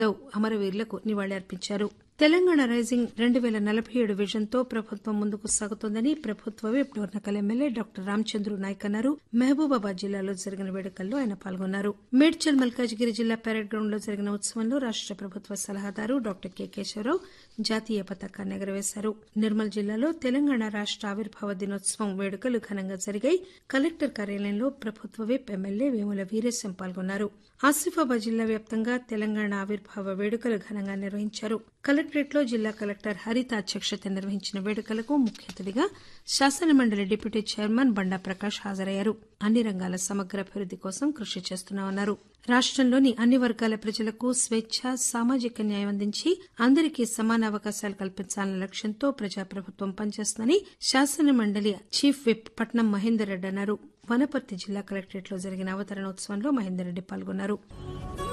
యాదవ్ అమరవీరులకు నివాళులర్పించారు తెలంగాణ రైజింగ్ రెండు పేల నలబై ఏడు విజన్తో ప్రభుత్వం ముందుకు సాగుతోందని ప్రభుత్వ whip Dornakal MLA doctor Ramachandru Naik అన్నారు మహబూబాబాద్ జిల్లాలో జరిగిన వేడుకల్లో ఆయన పాల్గొన్నారు మేడ్చల్ మల్కాజిగిరి జిల్లా పెరేడ్ గ్రౌండ్ లో జరిగిన ఉత్సవంలో రాష్ట ప్రభుత్వ సలహాదారు డాక్టర్ కె కేశవరావు జాతీయ పతాకాన్ని ఎగురవేశారు నిర్మల్ జిల్లాలో తెలంగాణ రాష్ట ఆవిర్భావ దినోత్సవం వేడుకలు ఘనంగా జరిగాయి కలెక్టర్ కార్యాలయంలో ప్రభుత్వ విప్ ఎమ్మెల్యే వేముల వీరేశం పాల్గొన్నారు ఆసిఫాబాద్ జిల్లా వ్యాప్తంగా తెలంగాణ ఆవిర్భావ వేడుకలు ఘనంగా నిర్వహించారు కలెక్టరేట్ లో జిల్లా కలెక్టర్ హరిత అధ్యక్షత నిర్వహించిన వేడుకలకు ముఖ్య అతిథిగా శాసనమండలి డిప్యూటీ చైర్మన్ బండా ప్రకాష్ హాజరయ్యారు అన్ని రంగాల సమగ్ర అభివృద్ది కోసం కృషి చేస్తున్నామన్నారు రాష్టంలోని అన్ని వర్గాల ప్రజలకు స్వేచ్ఛ సామాజిక న్యాయం అందించి అందరికీ సమాన అవకాశాలు కల్పించాలన్న లక్ష్యంతో ప్రజాప్రభుత్వం పనిచేస్తుందని శాసనమండలి చీఫ్ విప్ పట్నం మహేందర్ రెడ్డి అన్నారు వనపర్తి జిల్లా కలెక్టరేట్ లో జరిగిన అవతరణోత్సవంలో మహేందర్ రెడ్డి పాల్గొన్నారు